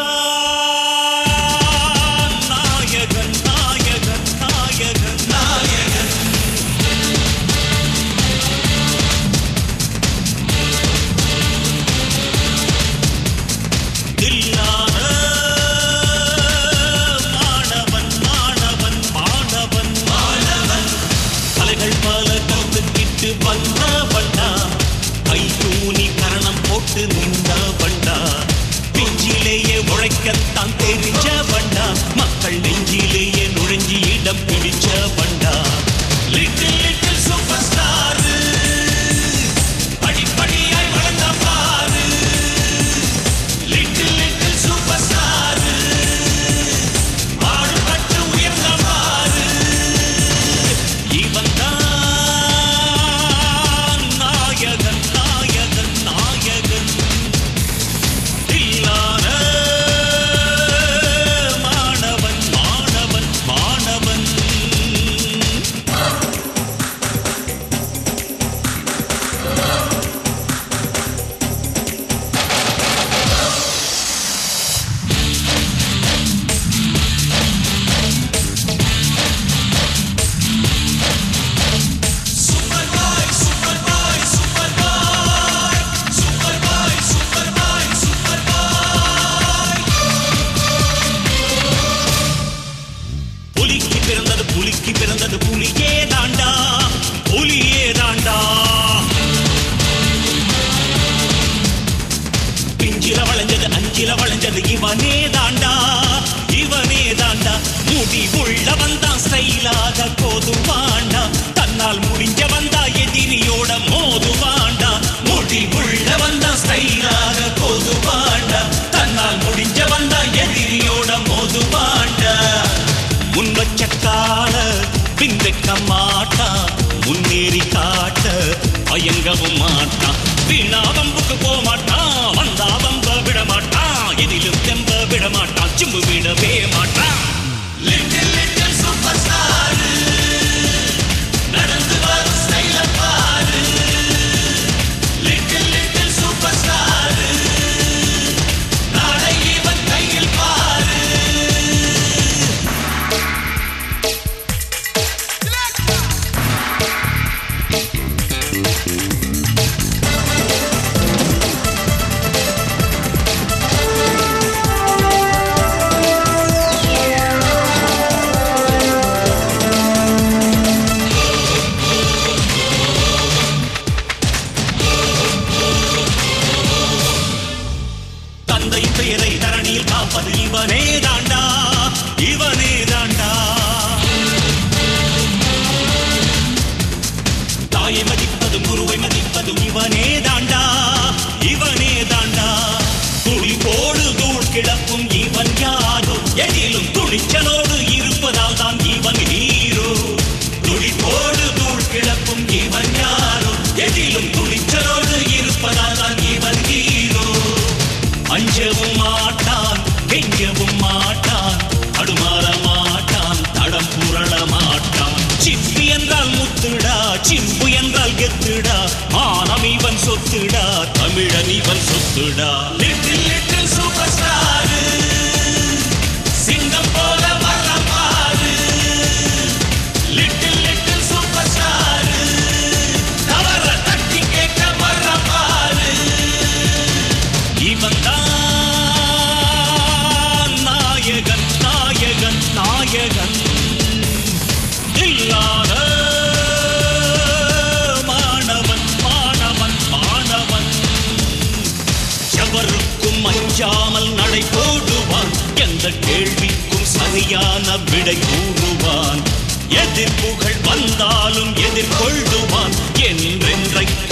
நாயகன் நாயகன் நாயகன் நாயகன் தில்லான மாணவன் மாணவன் மாணவன் மாணவன் கலைகள் பல கத்துக்கிட்டு வந்த வண்டா கை தூணி கரணம் போட்டு நின்ற வண்டா பிஞ்சிலேயே உழைக்கத்தான் தெரிஞ்ச வண்டா மக்கள் நெஞ்சிலேயே நுழைஞ்சி இடம் பிடிச்ச வண்டா லிட்டில் லிட்டில் சூப்பர் ஸ்டார் படிப்படியாய் வளர்ந்த பாரு லிட்டில் லிட்டில் சூப்பர் ஸ்டார் பாடுபட்டு உயர்ந்த பாரு இவன் தான் நாயகன் நாயகன் நாயகன் இல்லாத மாணவன் மாணவன் மாணவன் புலிக்கு பிறந்தது புலிக்கு பிறந்தது புலியே தாண்டா புலியே தாண்டா பிஞ்சில வளைஞ்சது அஞ்சில வளைஞ்சது இவனே தாண்டா இவனே தாண்டா முடி உள்ள வந்தா ஸ்டைலாக கோதுவாண்டா தன்னால் முடிஞ்ச வந்தா எதிரியோட மோதுவாண்டா முடி உள்ள வந்தா ஸ்டைலாக கோதுவாண்டா தன்னால் முடிஞ்ச வந்தா எதிரியோட மோதுவாண்டா முன் வச்ச கால பின் வைக்க மாட்டான் முன்னேறி காட்ட பயங்கவும் மாட்டான் வீணா வம்புக்கு போக மாட்டான் வந்தா வம்ப விட மாட்டான் எதிலும் தெம்ப விட மாட்டான் சிம்பு விடவே மாட்டான் லிட்டில் லிட்டில் சூப்பர் ஸ்டார் நடந்து வரும் ஸ்டைல பாரு லிட்டில் லிட்டில் சூப்பர் ஸ்டார் நாளை இவன் கையில் பாரு தந்தை பெயரை தரணியில் காப்பது இவனே தாண்டா இவனே தாண்டா தாயை மதிப்பதும் குருவை மதிப்பதும் இவனே தாண்டா இவனே தாண்டா துளி போடு தூள் கிடப்பும் இவன் யாரோ எதிலும் துணிச்சலோடு இருப்பதால் தான் இவன் ஹீரோ துளி போடு தூள் கிடப்பும் இவன் யாரோ எதிலும் துணிச்சலோடு இருப்பதால் தான் இவன் ஹீரோ அஞ்சவும் மாட்டான் கெஞ்சவும் மாட்டான் அடுமாற மாட்டான் தடம் புரள மாட்டான் சிப்பி என்றால் முத்துடா சிம்பு என்றால் கெத்துடா மானம் இவன் சொத்துடா தமிழன் இவன் சொத்துடா லிட்டில் லிட்டில் சூப்பர் ஸ்டார் சிங்கம் போல வர்ற பாரு லிட்டில் லிட்டில் சூப்பர் ஸ்டார் தவற தட்டி கேட்க வர்ற பாரு இவன் தான் நாயகன் நாயகன் நாயகன் இல்லாத மாணவன் மாணவன் மாணவன் எவருக்கும் அஞ்சாமல் நடை போடுவான் எந்த கேள்விக்கும் சரியான விடை கூறுவான் எதிர்ப்புகள் வந்தாலும் எதிர்கொள்ளுவான் என்றென்றைக்கு